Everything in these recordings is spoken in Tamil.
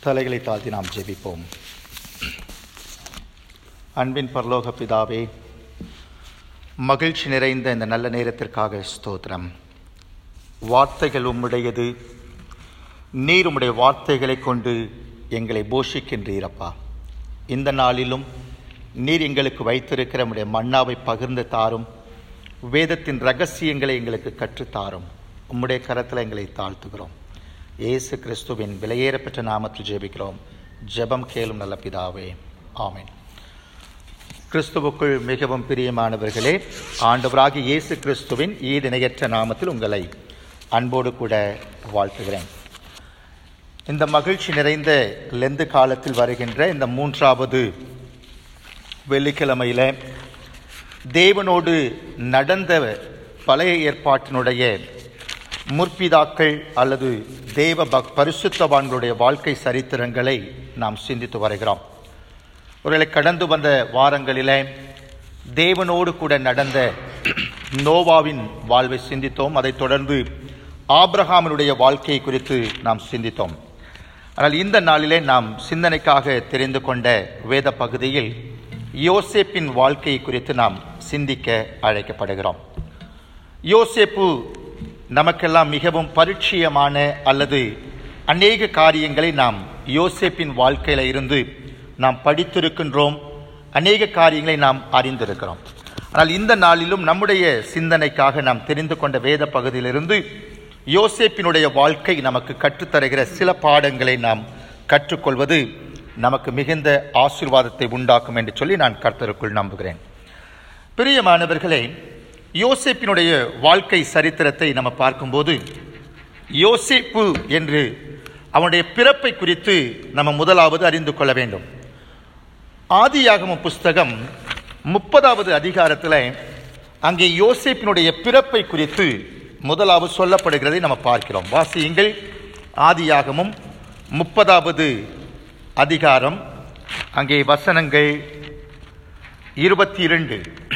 தலைகளை தாழ்த்தி நாம் ஜெபிப்போம் அன்பின் பரலோக பிதாவே மகிழ்ச்சி நிறைந்த இந்த நல்ல நேரத்திற்காக ஸ்தோத்திரம் வார்த்தைகள் உம்முடையது நீர் உம்முடைய வார்த்தைகளை கொண்டு எங்களை போஷிக்கின்றீரப்பா இந்த நாளிலும் நீர் எங்களுக்கு வைத்திருக்கிற உம்முடைய மன்னாவை பகிர்ந்து தாரும் வேதத்தின் ரகசியங்களை எங்களுக்கு கற்றுத்தாரும் உம்முடைய கரத்தில் எங்களை தாழ்த்துகிறோம் இயேசு கிறிஸ்துவின் விலையேறப்பெற்ற நாமத்தில் ஜெபிக்கிறோம் ஜெபம் கேளும் நல்ல பிதாவே ஆமென் கிறிஸ்துவுக்குள் மிகவும் பிரியமானவர்களே ஆண்டவராகிய இயேசு கிறிஸ்துவின் ஈடு இணையற்ற நாமத்தில் உங்களை அன்போடு கூட வாழ்த்துகிறேன் இந்த மகிழ்ச்சி நிறைந்த லெந்து காலத்தில் வருகின்ற இந்த மூன்றாவது வெள்ளிக்கிழமையில் தேவனோடு நடந்த பழைய ஏற்பாட்டினுடைய முற்பிதாக்கள் அல்லது தேவ பக் பரிசுத்தவான்களுடைய வாழ்க்கை சரித்திரங்களை நாம் சிந்தித்து வருகிறோம் ஒருவேளை கடந்து வந்த வாரங்களிலே தேவனோடு கூட நடந்த நோவாவின் வாழ்வை சிந்தித்தோம் அதைத் தொடர்ந்து ஆப்ரஹாமினுடைய வாழ்க்கையை குறித்து நாம் சிந்தித்தோம் ஆனால் இந்த நாளிலே நாம் சிந்தனைக்காக தெரிந்து கொண்ட வேத பகுதியில் யோசேப்பின் வாழ்க்கையை குறித்து நாம் சிந்திக்க அழைக்கப்படுகிறோம் யோசேப்பு நமக்கெல்லாம் மிகவும் பரிச்சயமான அல்லது அநேக காரியங்களை நாம் யோசேப்பின் வாழ்க்கையில இருந்து நாம் படித்திருக்கின்றோம் அநேக காரியங்களை நாம் அறிந்திருக்கிறோம் ஆனால் இந்த நாளிலும் நம்முடைய சிந்தனைக்காக நாம் தெரிந்து கொண்ட வேத பகுதியிலிருந்து யோசேப்பினுடைய வாழ்க்கை நமக்கு கற்றுத்தருகிற சில பாடங்களை நாம் கற்றுக்கொள்வது நமக்கு மிகுந்த ஆசீர்வாதத்தை உண்டாக்கும் என்று சொல்லி நான் கர்த்தருக்குள் நம்புகிறேன் பிரியமானவர்களே யோசேப்பினுடைய வாழ்க்கை சரித்திரத்தை நம்ம பார்க்கும்போது யோசேப்பு என்று அவனுடைய பிறப்பை குறித்து நம்ம முதலாவது அறிந்து கொள்ள வேண்டும் ஆதியாகம புஸ்தகம் முப்பதாவது அதிகாரத்தில் அங்கே யோசேப்பினுடைய பிறப்பை குறித்து முதலாவது சொல்லப்படுகிறதை நம்ம பார்க்கிறோம் வாசியுங்கள் ஆதியாகமும் முப்பதாவது அதிகாரம் அங்கே வசனங்கள் இருபத்தி இரண்டு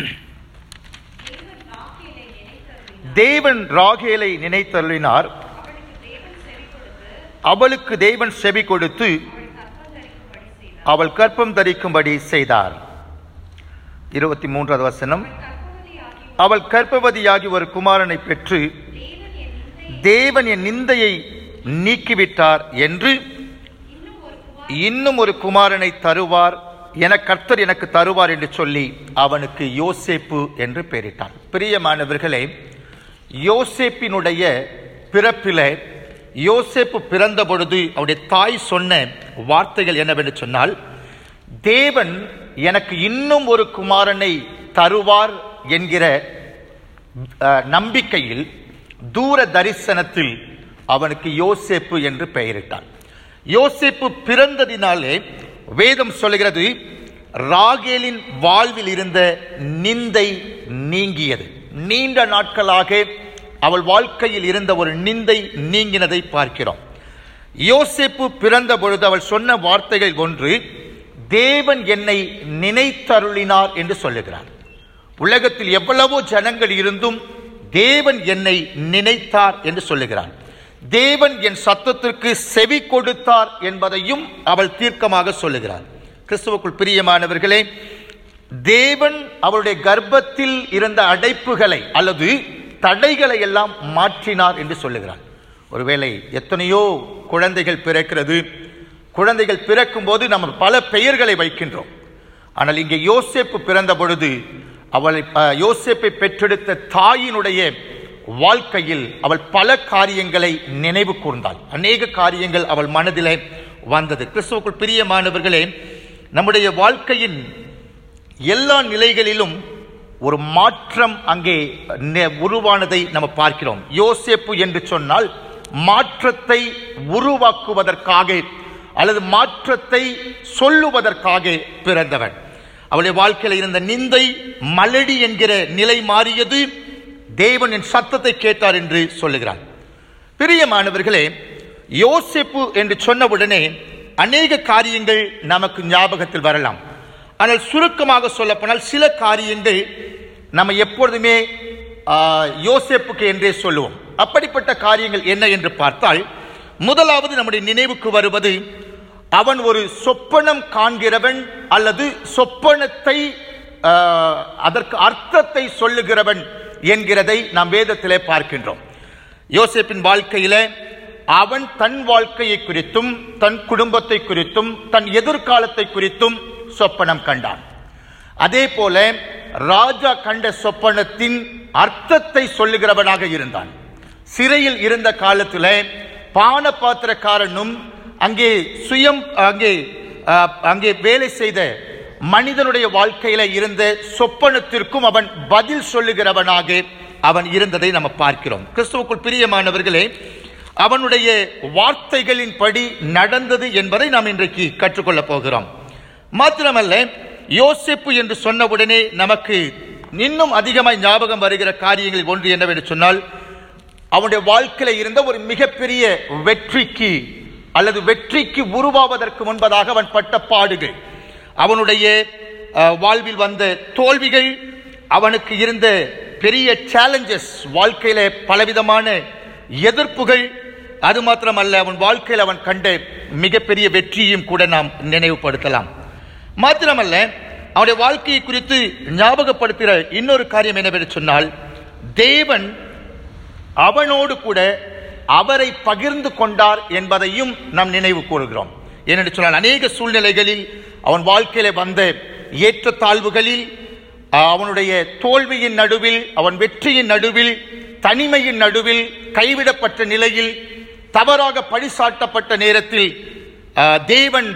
தேவன் ராகேலை நினைத்தருளினார் அவளுக்கு தேவன் செவி கொடுத்து அவள் கற்பம் தரிக்கும்படி செய்தார் இருபத்தி மூன்றாவது வசனம் அவள் கர்ப்பவதியாகி ஒரு குமாரனை பெற்று தேவன் என் நிந்தையை நீக்கிவிட்டார் என்று இன்னும் ஒரு குமாரனை தருவார் என கர்த்தர் எனக்கு தருவார் என்று சொல்லி அவனுக்கு யோசேப்பு என்று பெயரிட்டார் பிரியமானவர்களே யோசேப்பினுடைய பிறப்பில யோசேப்பு பிறந்த பொழுது அவருடைய தாய் சொன்ன வார்த்தைகள் என்னவென்று சொன்னால் தேவன் எனக்கு இன்னும் ஒரு குமாரனை தருவார் என்கிற நம்பிக்கையில் தூர தரிசனத்தில் அவனுக்கு யோசேப்பு என்று பெயரிட்டான் யோசேப்பு பிறந்ததினாலே வேதம் சொல்கிறது ராகேலின் வாழ்வில் இருந்த நிந்தை நீங்கியது நீண்ட நாட்களாக அவள் வாழ்க்கையில் இருந்த ஒரு நிந்தை நீங்கினதை பார்க்கிறோம் யோசேப்பு பிறந்த பொழுது அவள் சொன்ன வார்த்தைகள் ஒன்று தேவன் என்னை நினைத்தருளினார் என்று சொல்லுகிறார் உலகத்தில் எவ்வளவோ ஜனங்கள் இருந்தும் தேவன் என்னை நினைத்தார் என்று சொல்லுகிறார் தேவன் என் சத்தத்திற்கு செவி கொடுத்தார் என்பதையும் அவள் தீர்க்கமாக சொல்லுகிறார் கிறிஸ்துவுக்குள் பிரியமானவர்களே தேவன் அவருடைய கர்ப்பத்தில் இருந்த அடைப்புகளை அல்லது தடைகளை எல்லாம் மாற்றினார் என்று சொல்லுகிறார் ஒருவேளை எத்தனையோ குழந்தைகள் பிறக்கிறது குழந்தைகள் பிறக்கும் போது நம்ம பல பெயர்களை வைக்கின்றோம் ஆனால் இங்கே யோசேப்பு பிறந்த பொழுது அவளை யோசேப்பை பெற்றெடுத்த தாயினுடைய வாழ்க்கையில் அவள் பல காரியங்களை நினைவு கூர்ந்தாள் அநேக காரியங்கள் அவள் மனதிலே வந்தது கிறிஸ்துவுக்குள் பிரியமானவர்களே நம்முடைய வாழ்க்கையின் எல்லா நிலைகளிலும் ஒரு மாற்றம் அங்கே உருவானதை நம்ம பார்க்கிறோம் யோசேப்பு என்று சொன்னால் மாற்றத்தை உருவாக்குவதற்காக அல்லது மாற்றத்தை சொல்லுவதற்காக பிறந்தவன் அவளுடைய வாழ்க்கையில் இருந்த நிந்தை மலடி என்கிற நிலை மாறியது தேவன் என் சத்தத்தை கேட்டார் என்று சொல்லுகிறார் பிரியமானவர்களே யோசிப்பு என்று சொன்னவுடனே அநேக காரியங்கள் நமக்கு ஞாபகத்தில் வரலாம் ஆனால் சுருக்கமாக சொல்லப்போனால் சில காரியங்கள் நம்ம எப்பொழுதுமே யோசேப்புக்கு என்றே சொல்லுவோம் அப்படிப்பட்ட காரியங்கள் என்ன என்று பார்த்தால் முதலாவது நம்முடைய நினைவுக்கு வருவது அவன் ஒரு சொப்பனம் காண்கிறவன் அல்லது சொப்பனத்தை ஆஹ், அதற்கு அர்த்தத்தை சொல்லுகிறவன் என்கிறதை நாம் வேதத்திலே பார்க்கின்றோம் யோசேப்பின் வாழ்க்கையில அவன் தன் வாழ்க்கையை குறித்தும் தன் குடும்பத்தை குறித்தும் தன் எதிர்காலத்தை குறித்தும் சொப்பனம் கண்டான் அதே போல ராஜா கண்ட சொப்பனத்தின் அர்த்தத்தை சொல்லுகிறவனாக இருந்தான் சிறையில் இருந்த காலத்தில் பான பாத்திரக்காரனும் அங்கே சுயம் அங்கே அஹ், அங்கே வேலை செய்த மனிதனுடைய வாழ்க்கையில இருந்த சொப்பனத்திற்கும் அவன் பதில் சொல்லுகிறவனாக அவன் இருந்ததை நம்ம பார்க்கிறோம் கிறிஸ்துவுக்குள் பிரியமானவர்களே அவனுடைய வார்த்தைகளின்படி நடந்தது என்பதை நாம் இன்றைக்கு கற்றுக்கொள்ளப் போகிறோம் மாத்திரமல்ல யோசேப்பு என்று சொன்னவுடனே நமக்கு இன்னும் அதிகமாய் ஞாபகம் வருகிற காரியங்களில் ஒன்று என்னவென்று சொன்னால் அவனுடைய வாழ்க்கையில இருந்த ஒரு மிகப்பெரிய வெற்றிக்கு அல்லது வெற்றிக்கு உருவாவதற்கு முன்பதாக அவன் பட்ட பாடுகள் அவனுடைய அஹ், வாழ்வில் வந்த தோல்விகள் அவனுக்கு இருந்த பெரிய சேலஞ்சஸ் வாழ்க்கையில பலவிதமான எதிர்ப்புகள் அது மாத்திரமல்ல அவன் வாழ்க்கையில் அவன் கண்ட மிகப்பெரிய வெற்றியும் கூட நாம் நினைவுபடுத்தலாம் மாத்திரமல்ல அவனுடைய வாழ்க்கையை குறித்து ஞாபகப்படுத்துகிற இன்னொரு காரியம் என்னவென்று சொன்னால் தேவன் அவனோடு கூட அவரை பகிர்ந்து கொண்டார் என்பதையும் நாம் நினைவு கூறுகிறோம் ஏனென்று சொன்னால் அநேக சூழ்நிலைகளில் அவன் வாழ்க்கையில வந்த ஏற்றத்தாழ்வுகளில் அஹ், அவனுடைய தோல்வியின் நடுவில் அவன் வெற்றியின் நடுவில் தனிமையின் நடுவில் கைவிடப்பட்ட நிலையில் தவறாக பழிசாட்டப்பட்ட நேரத்தில் அஹ், தேவன்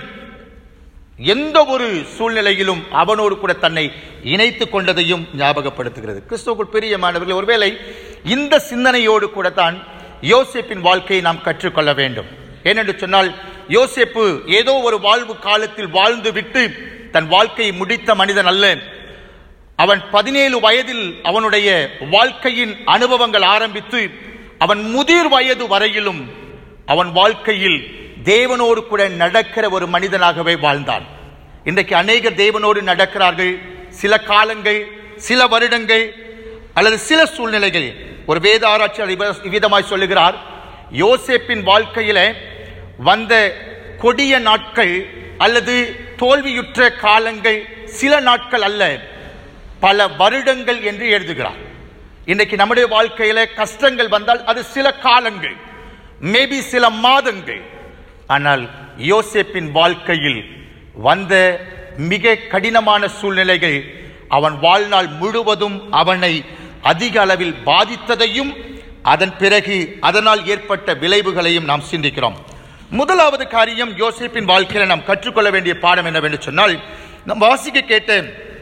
எந்த ஒரு சூழ்நிலையிலும் அவனோடு கூட தன்னை இணைத்துக் கொண்டதையும் ஞாபகப்படுத்துகிறது கிறிஸ்துவுக்குள் பிரியமானவர்கள் ஒருவேளை இந்த சிந்தனையோடு கூட தான் யோசேப்பின் வாழ்க்கையை நாம் கற்றுக்கொள்ள வேண்டும் ஏனென்று சொன்னால் யோசேப்பு ஏதோ ஒரு வாழ்வு காலத்தில் வாழ்ந்து விட்டு தன் வாழ்க்கையை முடித்த மனிதன் அல்ல அவன் பதினேழு வயதில் அவனுடைய வாழ்க்கையின் அனுபவங்கள் ஆரம்பித்து அவன் முதிர் வயது வரையிலும் அவன் வாழ்க்கையில் தேவனோடு கூட நடக்கிற ஒரு மனிதனாகவே வாழ்ந்தான் இன்றைக்கு அநேக தேவனோடு நடக்கிறார்கள் சில காலங்கள் சில வருடங்கள் அல்லது சில சூழ்நிலைகள் ஒரு வேத ஆராய்ச்சியாளர் இவ- இவ்விதமாய் சொல்லுகிறார் யோசேப்பின் வாழ்க்கையில வந்த கொடிய நாட்கள் அல்லது தோல்வியுற்ற காலங்கள் சில நாட்கள் அல்ல பல வருடங்கள் என்று எழுதுகிறார் இன்றைக்கு நம்முடைய வாழ்க்கையில கஷ்டங்கள் வந்தால் அது சில காலங்கள் மேபி சில மாதங்கள் ஆனால் யோசேப்பின் வாழ்க்கையில் வந்த மிக கடினமான சூழ்நிலைகள் அவன் வாழ்நாள் முழுவதும் அவனை அதிக அளவில் பாதித்ததையும் அதன் பிறகு அதனால் ஏற்பட்ட விளைவுகளையும் நாம் சிந்திக்கிறோம் முதலாவது காரியம் யோசேப்பின் வாழ்க்கையில நாம் கற்றுக்கொள்ள வேண்டிய பாடம் என்னவென்று சொன்னால் நாம் வாசிக்க கேட்ட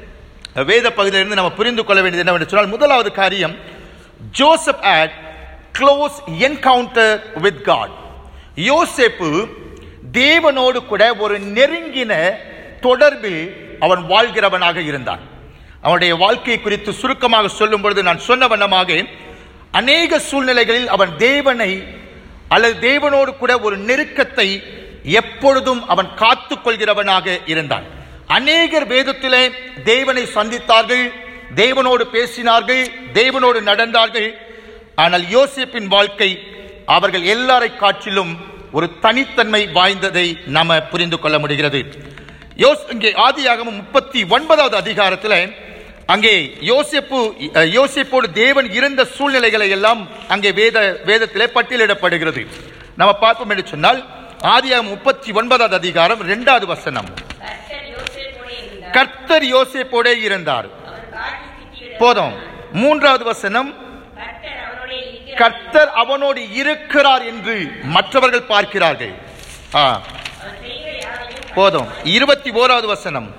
வேத பகுதியிலிருந்து நம்ம புரிந்து கொள்ள வேண்டியது என்னவென்று சொன்னால் முதலாவது காரியம் Joseph at close encounter with God யோசேப்பு தேவனோடு கூட ஒரு நெருங்கின தொடர்பில் அவன் வாழ்கிறவனாக இருந்தான் அவனுடைய வாழ்க்கை குறித்து சுருக்கமாக சொல்லும் பொழுது நான் சொன்ன வண்ணமாக அநேக சூழ்நிலைகளில் அவன் தேவனை அல்லது தேவனோடு கூட ஒரு நெருக்கத்தை எப்பொழுதும் அவன் காத்துக் கொள்கிறவனாக இருந்தான் அநேகர் வேதத்திலே தேவனை சந்தித்தார்கள் தேவனோடு பேசினார்கள் தேவனோடு நடந்தார்கள் ஆனால் யோசேப்பின் வாழ்க்கை அவர்கள் எல்லாரை காட்டிலும் ஒரு தனித்தன்மை வாய்ந்ததை நாம புரிந்து கொள்ள முடிகிறது யோஸ் இங்கே ஆதியாகமம் முப்பத்தி ஒன்பதாவது அதிகாரத்தில் அங்கே யோசேப்பு அஹ், யோசேப்போடு தேவன் இருந்த சூழ்நிலைகளை எல்லாம் அங்கே வேத வேதத்திலே பட்டியலிடப்படுகிறது நம்ம பார்ப்போம் என்று சொன்னால் ஆதியாகமம் முப்பத்தி ஒன்பதாவது அதிகாரம் இரண்டாவது வசனம் கர்த்தர் யோசேப்போடே இருந்தார். கர்த்தர் யோசேப்போடே இருந்தார் அவர் காட்டில் சிக்கிவிட போதும் மூன்றாவது வசனம் கர்த்தர் அவனோடே இருக்கிறார். கர்த்தர் அவனோடு இருக்கிறார் என்று மற்றவர்கள் பார்க்கிறார்கள் ஆ அவர் செய்கிற யாவையும் போதும் இருபத்தி ஓராவது வசனம்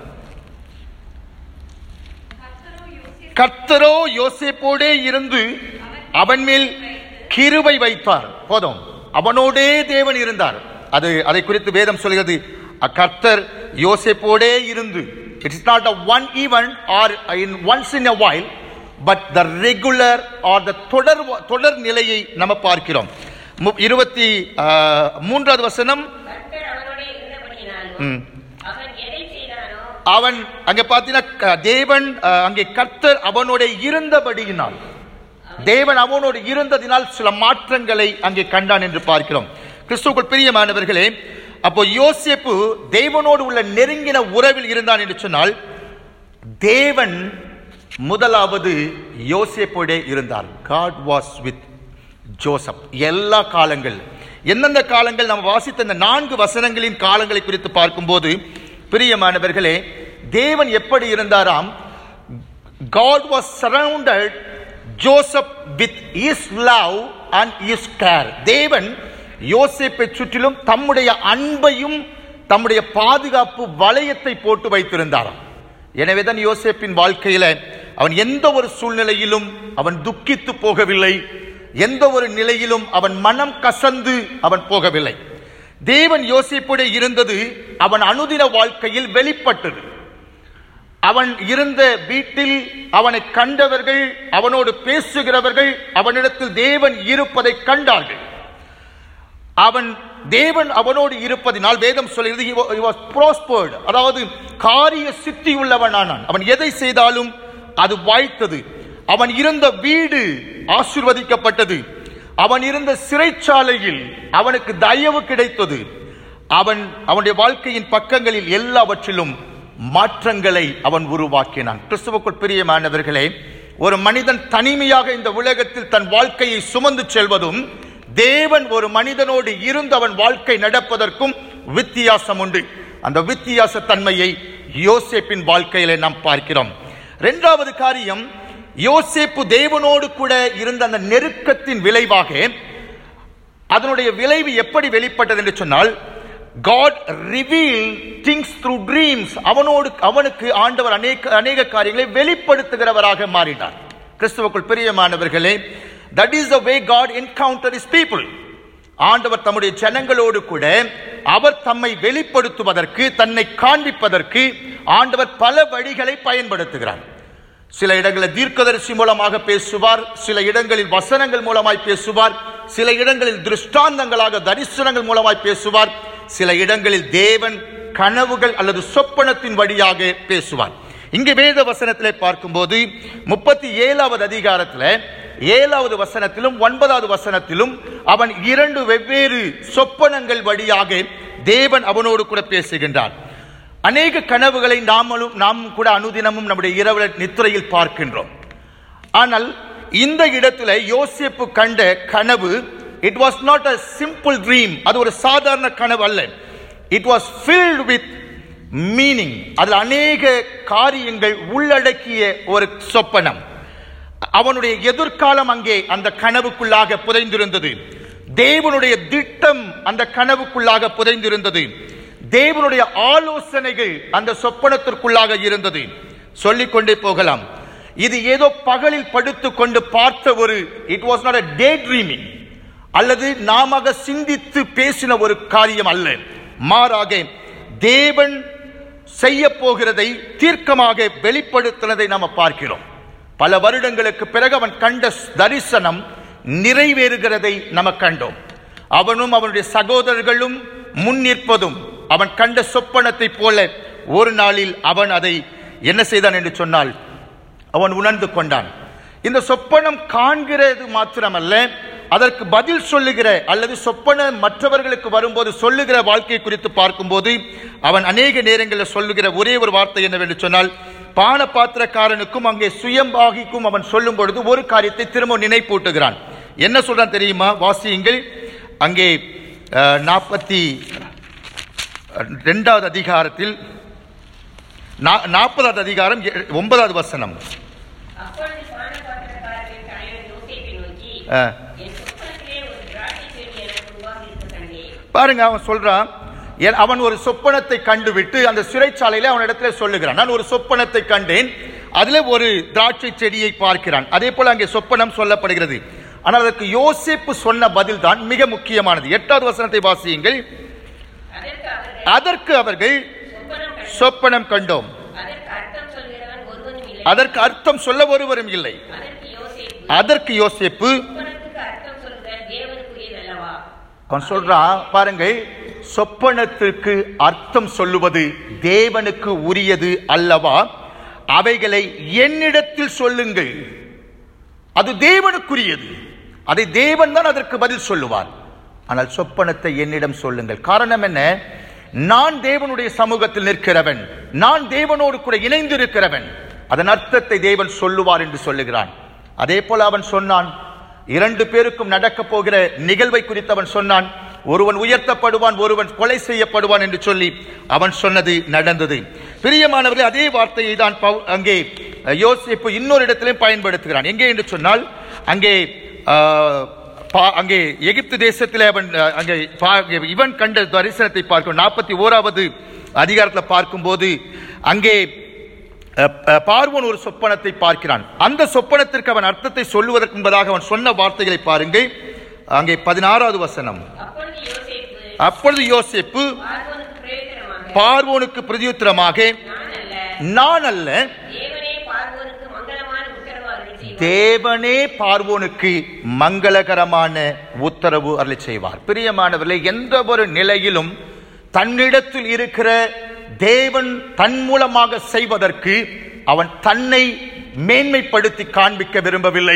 கர்த்தரோ யோசேப்போடே இருந்து அவன் மேல் கிருபை வைத்தார் போதும் அவனோடே தேவன் இருந்தார் அது அதை குறித்து வேதம் சொல்கிறது அ- கர்த்தர் யோசேப்போடே இருந்து it's not a one even or in once in a while but the regular or the தொடர் தொடர் நிலையை நம்ம பார்க்கிறோம் மு- இருபத்தி ஆ, மூன்றாவது வசனம் கர்த்தர் அவனோடே இருந்தபடியினாலும் ம். அவன் எதை செய்தானோ அவன் அங்கே பார்த்தீங்கன்னா க- தேவன் அஹ், அங்கே கர்த்தர் அவனோட இருந்தபடியினால் தேவன் அவனோடு இருந்ததினால் சில மாற்றங்களை அங்கே கண்டான் என்று பார்க்கிறோம் கிறிஸ்துவுக்குள் பிரியமானவர்களே அப்போ யோசேப்பு தேவனோடு உள்ள நெருங்கின உறவில் இருந்தான் என்று சொன்னால் தேவன் முதலாவது யோசேப்போடே இருந்தார் காட் வாஸ் வித் ஜோசப் எல்லா காலங்கள் எந்தெந்த காலங்கள் நாம் வாசித்த இந்த நான்கு வசனங்களின் காலங்களை குறித்து பார்க்கும்போது பிரியமானவர்களே தேவன் எப்படி இருந்தாராம் God was surrounded Joseph with his love and his care. தேவன் யோசேப்பை சுற்றிலும் தம்முடைய அன்பையும் தம்முடைய பாதுகாப்பு வளையத்தை போட்டு வைத்திருந்தாராம் எனவேதான் யோசேப்பின் வாழ்க்கையில அவன் எந்த ஒரு சூழ்நிலையிலும் அவன் துக்கித்து போகவில்லை எந்த ஒரு நிலையிலும் அவன் மனம் கசந்து அவன் போகவில்லை தேவன் யோசேப்புடைய இருந்தது அவன் அனுதின வாழ்க்கையில் வெளிப்பட்டது அவன் இருந்த வீட்டில் அவனை கண்டவர்கள் அவனோடு பேசுகிறவர்கள் அவனிடத்தில் தேவன் இருப்பதை கண்டார்கள் அவன் தேவன் அவனோடு இருப்பதினால் வேதம் சொல்கிறது he wa- he was prospered அதாவது காரிய சித்தி உள்ளவனானான் அவன் எதை செய்தாலும் அது வாய்த்தது அவன் இருந்த வீடு ஆசிர்வதிக்கப்பட்டது அவன் இருந்த சிறைச்சாலையில் அவனுக்கு தயவு கிடைத்தது அவன் அவனுடைய வாழ்க்கையின் பக்கங்களில் எல்லாவற்றிலும் மாற்றங்களை அவன் உருவாக்கினான் கிறிஸ்துவுக்குள் பிரியமானவர்களே ஒரு மனிதன் தனிமையாக இந்த உலகத்தில் தன் வாழ்க்கையை சுமந்து செல்வதும் தேவன் ஒரு மனிதனோடு இருந்து அவன் வாழ்க்கை நடப்பதற்கும் வித்தியாசம் உண்டு அந்த வித்தியாச தன்மையை யோசேப்பின் வாழ்க்கையிலே நாம் பார்க்கிறோம் இரண்டாவது காரியம் யோசேப்பு தேவனோடு கூட இருந்த அந்த நெருக்கத்தின் விளைவாக அதனுடைய விளைவு எப்படி வெளிப்பட்டது என்று சொன்னால் God revealed things through dreams அவனோடு அவனுக்கு ஆண்டவர் அநேக அநேக காரியங்களை வெளிப்படுத்துகிறவராக மாறினார் கிறிஸ்துவுக்குள் பிரியமானவர்களே that is the way God encounter is people ஆண்டவர் தம்முடைய ஜனங்களோடு கூட அவர் தம்மை வெளிப்படுத்துவதற்கு தன்னை காண்பிப்பதற்கு ஆண்டவர் பல வழிகளை பயன்படுத்துகிறார் சில இடங்களில் தீர்க்கதரிசி மூலமாக பேசுவார் சில இடங்களில் வசனங்கள் மூலமாய் பேசுவார் சில இடங்களில் திருஷ்டாந்தங்களாக தரிசனங்கள் மூலமாய் பேசுவார் சில இடங்களில் தேவன் கனவுகள் அல்லது சொப்பனத்தின் வழியாக பேசுவார் இங்கே வேத வசனத்திலே பார்க்கும்போது முப்பத்தி ஏழாவது அதிகாரத்தில் ஏழாவது வசனத்திலும் ஒன்பதாவது வசனத்திலும் அவன் இரண்டு வெவ்வேறு சொப்பனங்கள் வழியாக தேவன் அவனோடு கூட பேசுகின்றான் அநேக கனவுகளை நாமளும் நாம் கூட அனுதினமும் நம்முடைய இரவு நித்திரையில் பார்க்கின்றோம் ஆனால் இந்த இடத்துல யோசேப்பு கண்ட கனவு it was not a simple dream அது ஒரு சாதாரண கனவு அல்ல it was filled with meaning அதில் அநேக காரியங்கள் உள்ளடக்கிய ஒரு சொப்பனம் அவனுடைய எதிர்காலம் அங்கே அந்த கனவுக்குள்ளாக புதைந்திருந்தது தேவனுடைய திட்டம் அந்த கனவுக்குள்ளாக புதைந்திருந்தது தேவனுடைய ஆலோசனைகள் அந்த சொப்பனத்திற்குள்ளாக இருந்தது சொல்லிக்கொண்டே போகலாம் இது ஏதோ பகலில் படுத்துக் கொண்டு பார்த்த ஒரு it was not a daydreaming அல்லது நாம சிந்தித்து பேசின ஒரு காரியம் அல்ல மாறாக தேவன் செய்ய போகிறதை தீர்க்கமாக வெளிப்படுத்தினதை நாம பார்க்கிறோம் பல வருடங்களுக்கு பிறகு அவன் கண்ட தரிசனம் நிறைவேறுகிறதை நம்ம கண்டோம் அவனும் அவனுடைய சகோதரர்களும் முன் நிற்பதும் அவன் கண்ட சொப்பனத்தை போல ஒரு நாளில் அவன் அதை என்ன செய்தான் என்று சொன்னால் அவன் உணர்ந்து கொண்டான் இந்த சொப்பனம் காண்கிறது மாத்திரமல்ல அதற்கு பதில் சொல்லுகிற அல்லது சொப்பன மற்றவர்களுக்கு வரும்போது சொல்லுகிற வாழ்க்கை குறித்து பார்க்கும்போது அவன் அநேக நேரங்களில் சொல்லுகிற ஒரே ஒரு வார்த்தை என்னவென்று சொன்னால் பான பாத்திரக்காரனுக்கும் அங்கே சுயம்பாகிக்கும் அவன் சொல்லும் பொழுது ஒரு காரியத்தை திரும்ப நினைப்பூட்டுகிறான் என்ன சொல்றான் தெரியுமா வாசியுங்கள் அங்கே நாற்பத்தி ரெண்டாவது அதிகாரத்தில் நா- நாற்பதாவது அதிகாரம் எ- ஒன்பதாவது வசனம் அப்பொழுது பானபாத்திரக்காரரின் தலைவன் யோசேப்பை நோக்கி ஆ. என் சொப்பனத்திலே ஒரு திராட்சை செடி எனக்கு உருவாகியிருக்க கண்டேன் பாருங்க அவன் சொல்றான் என்- அவன் ஒரு சொப்பனத்தை கண்டுவிட்டு அந்த சிறைச்சாலையில அவனிடத்துல சொல்லுகிறான் நான் ஒரு சொப்பனத்தை கண்டேன் அதுல ஒரு திராட்சை செடியை பார்க்கிறான் அதே போல அங்கே சொப்பனம் சொல்லப்படுகிறது ஆனால் அதற்கு யோசேப்பு சொன்ன பதில் தான் மிக முக்கியமானது எட்டாவது வசனத்தை வாசியுங்கள் அதற்கு அவர்கள் அதற்கு அவர்கள் சொப்பனம் கண்டு சொப்பனம் கண்டோம் அதற்கு அர்த்தம் சொல்கிறவன் ஒருவனும் இல்லை அதற்கு அர்த்தம் சொல்ல ஒருவரும் இல்லை அதற்கு யோசேப்பு அதற்கு யோசேப்பு சொப்பனத்துக்கு அர்த்தம் சொல்கிற தேவனுக்குரியது அல்லவா அவன் சொல்றான் பாருங்கள் சொப்பனத்திற்கு அர்த்தம் சொல்லுவது தேவனுக்கு உரியது அல்லவா அவைகளை என்னிடத்தில் சொல்லுங்கள் அது தேவனுக்குரியது அதை தேவன் தான் அதற்கு பதில் சொல்லுவார் ஆனால் சொப்பனத்தை என்னிடம் சொல்லுங்கள் காரணம் என்ன நான் தேவனுடைய சமூகத்தில் நிற்கிறவன் நான் தேவனோடு கூட இணைந்து இருக்கிறவன் அதன் அர்த்தத்தை தேவன் சொல்லுவார் என்று சொல்லுகிறான் அதே போல அவன் சொன்னான் இரண்டு பேருக்கும் நடக்க போகிற நிகழ்வை குறித்து அவன் சொன்னான் ஒருவன் உயர்த்தப்படுவான் ஒருவன் கொலை செய்யப்படுவான் என்று சொல்லி அவன் சொன்னது நடந்தது பிரியமானவர்களே அதே வார்த்தையை தான் பவு- அங்கே அஹ், யோசேப்பு இன்னொரு இடத்திலும் பயன்படுத்துகிறான் எங்கே என்று சொன்னால் அங்கே ஆஹ், பா- அங்கே எகிப்து தேசத்திலே அவன் அஹ், அங்கே பா- இவன் கண்ட தரிசனத்தை பார்க்கும் நாற்பத்தி ஓராவது அதிகாரத்தில் பார்க்கும்போது அங்கே அஹ், அஹ், பார்வோன் ஒரு சொப்பனத்தை பார்க்கிறான் அந்த சொப்பனத்திற்கு அவன் அர்த்தத்தை சொல்லுவதற்கு முன்பதாக அவன் சொன்ன வார்த்தைகளை பாருங்கள் அங்கே பதினாறாவது வசனம் அப்பொழுது யோசேப்பு அப்பொழுது யோசேப்பு பார்வோனுக்கு பிரயோஜனமாக பார்வோனுக்கு பிரதியுத்தரமாக நான் அல்ல நான் அல்ல தேவனே பார்வோனுக்கு மங்களமான உத்தரவு அருளி செய்வார் தேவனே பார்வோனுக்கு மங்களகரமான உத்தரவு அருளி செய்வார் பிரியமானவர்களே எந்த ஒரு நிலையிலும் தன்னிடத்தில் இருக்கிற தேவன் தன் மூலமாக செய்வதற்கு அவன் தன்னை மேன்மைப்படுத்தி காண்பிக்க விரும்பவில்லை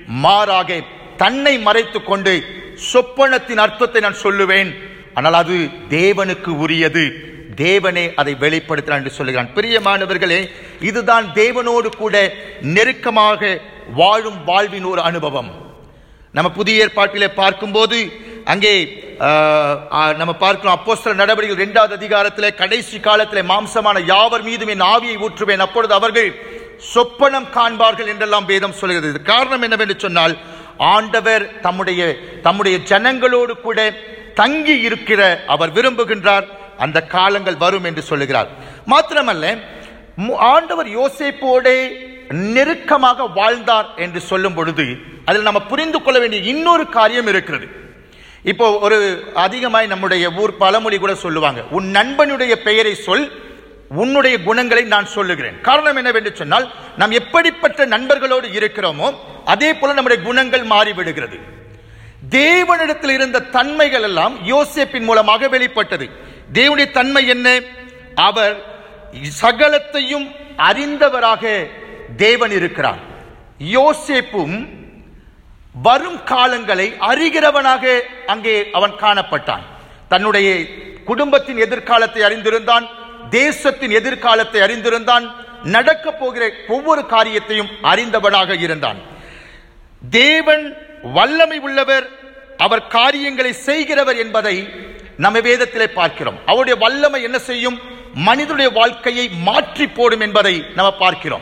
மாறாக தன்னை மறைத்துக் கொண்டு சொப்பனத்தின் அர்த்தத்தை நான் சொல்லுவேன் ஆனால் அது தேவனுக்கு உரியது தேவனே அதை வெளிப்படுத்தினார் என்று சொல்லுகிறான் பிரியமானவர்களே இதுதான் தேவனோடு கூட நெருக்கமாக வாழும் வாழ்வின் ஒரு அனுபவம் நம்ம புதிய ஏற்பாட்டிலே பார்க்கும்போது அங்கே ஆஹ், ஆஹ், நம்ம பார்க்கிறோம் அப்போஸ்தலர் நடவடிக்கைகள் இரண்டாவது அதிகாரத்திலே கடைசி காலத்திலே மாம்சமான யாவர் மீதும் என் ஆவியை ஊற்றுவேன் அப்பொழுது அவர்கள் சொப்பனம் காண்பார்கள் என்றெல்லாம் வேதம் சொல்கிறது இது காரணம் என்னவென்று சொன்னால் ஆண்டவர் தம்முடைய தம்முடைய ஜனங்களோடு கூட தங்கி இருக்கிற அவர் விரும்புகின்றார் அந்த காலங்கள் வரும் என்று சொல்லுகிறார் மாத்திரமல்ல மு- ஆண்டவர் யோசேப்போடே நெருக்கமாக வாழ்ந்தார் என்று சொல்லும் பொழுது அதில் நம்ம புரிந்து கொள்ள வேண்டிய இன்னொரு காரியம் இருக்கிறது இப்போ ஒரு அதிகமாய் நம்முடைய ஊர் பழமொழி கூட சொல்லுவாங்க உன் நண்பனுடைய பெயரை சொல் உன்னுடைய குணங்களை நான் சொல்லுகிறேன் காரணம் என்னவென்று சொன்னால் நாம் எப்படிப்பட்ட நண்பர்களோடு இருக்கிறோமோ அதே போல நம்முடைய குணங்கள் மாறிவிடுகிறது தேவனிடத்தில் இருந்த தன்மைகள் எல்லாம் யோசேப்பின் மூலமாக வெளிப்பட்டது தேவனுடைய தன்மை என்ன அவர் சகலத்தையும் அறிந்தவராக தேவன் இருக்கிறார் யோசேப்பும் வரும் காலங்களை அறிகிறவனாக அங்கே அவன் காணப்பட்டான் தன்னுடைய குடும்பத்தின் எதிர்காலத்தை அறிந்திருந்தான் தேசத்தின் எதிர்காலத்தை அறிந்திருந்தான் நடக்கப் போகிற ஒவ்வொரு காரியத்தையும் அறிந்தவனாக இருந்தான் தேவன் வல்லமை உள்ளவர் அவர் காரியங்களை செய்கிறவர் என்பதை நம்ம வேதத்திலே பார்க்கிறோம் அவருடைய வல்லமை என்ன செய்யும் மனிதனுடைய வாழ்க்கையை மாற்றி போடும் என்பதை நம்ம பார்க்கிறோம்